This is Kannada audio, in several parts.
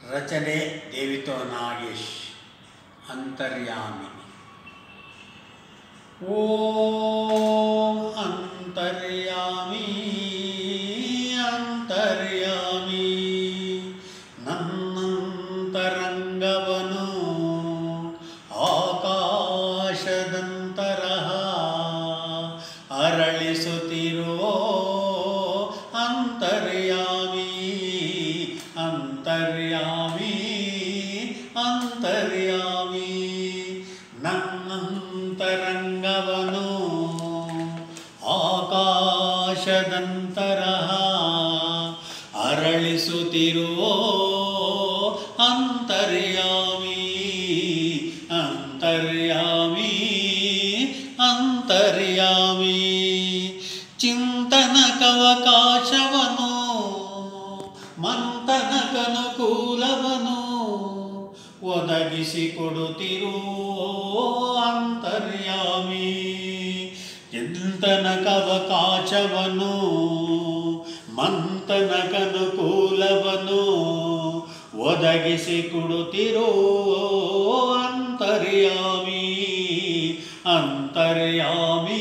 ರಚನೆ ದೇವಿತೋ ನಾಗೇಶ್ ಅಂತರ್ಯಾಮಿ ಓಂ ಅಂತರ್ಯಾಮಿ ಅಂತರ್ಯಾಮಿ ನನ್ನಂತರಂಗವನು ಆಕಾಶದಂತರಹ ಅರಳಿಸುತ್ತಿರೋ ಅಂತರ್ಯಾಮಿ ಅಂತರ್ಯಾಮಿ ಅಂತರ್ಯಾಮಿ ನನ್ನಂತರಂಗವನು ಆಕಾಶದಂತರಹ ಅರಳಿಸುತ್ತಿರೋ ಅಂತರ್ಯಾಮಿ ಅಂತರ್ಯಾಮಿ ಅಂತರ್ಯಾಮಿ ಚಿಂತನ ಕವಕಾಶವನು ಮಂಥನಕನುಕೂಲವನು ಒದಗಿಸಿಕೊಡುತ್ತಿರೋ ಅಂತರ್ಯಾಮಿ ಚಿಂತನ ಕವಕಾಶವನು ಮಂಥನಕನುಕೂಲವನು ಒದಗಿಸಿಕೊಡುತ್ತಿರೋ ಅಂತರ್ಯಾಮಿ ಅಂತರ್ಯಾಮಿ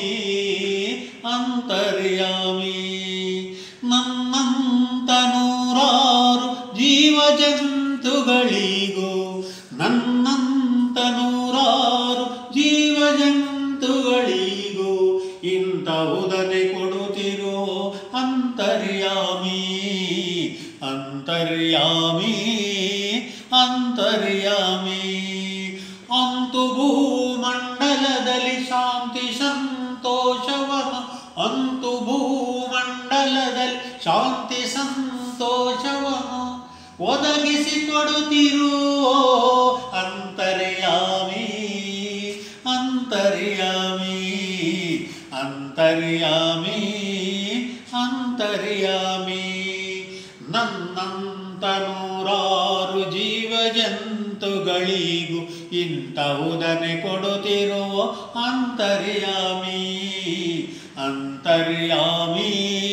ಅಂತರ್ಯಾಮಿ ನನ್ನಂತ ನೂರಾರು ಜೀವಜಂತುಗಳಿಗೂ ನನ್ನಂತ ನೂರಾರು ಜೀವಜಂತುಗಳಿಗೂ ಇಂಥವುದನೆ ಕೊಡುತ್ತಿರೋ ಅಂತರ್ಯಾಮಿ ಅಂತರ್ಯಾಮಿ ಅಂತರ್ಯಾಮಿ ಅಂತು ಭೂಮಂಡಲದಲ್ಲಿ ಶಾಂತಿ ಸಂತೋಷವನು ಅಂತು ಭೂಮಂಡಲದಲ್ಲಿ ಶಾಂತಿ ಸಂತೋಷವನು ಒದಗಿಸಿಕೊಡುತ್ತಿರೋ ಅಂತರ್ಯಾಮಿ ಅಂತರ್ಯಾಮಿ ಅಂತರ್ಯಾಮಿ ಅಂತರ್ಯಾಮಿ ನನ್ನಂತ ನೂರಾರು ಜೀವಜಂತುಗಳಿಗೂ ಇಂಥವುದನೆ ಕೊಡುತ್ತಿರೋ ಅಂತರ್ಯಾಮಿ ಅಂತರ್ಯಾಮಿ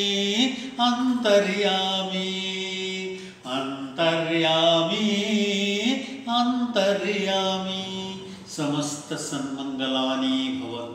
ಅಂತರ್ಯಾಮಿ ಅಂತರ್ಯಾಮಿ ಅಂತರ್ಯಾಮಿ ಸಮಸ್ತ ಸನ್ಮಂಗಲಾನಿ ಭವಂತು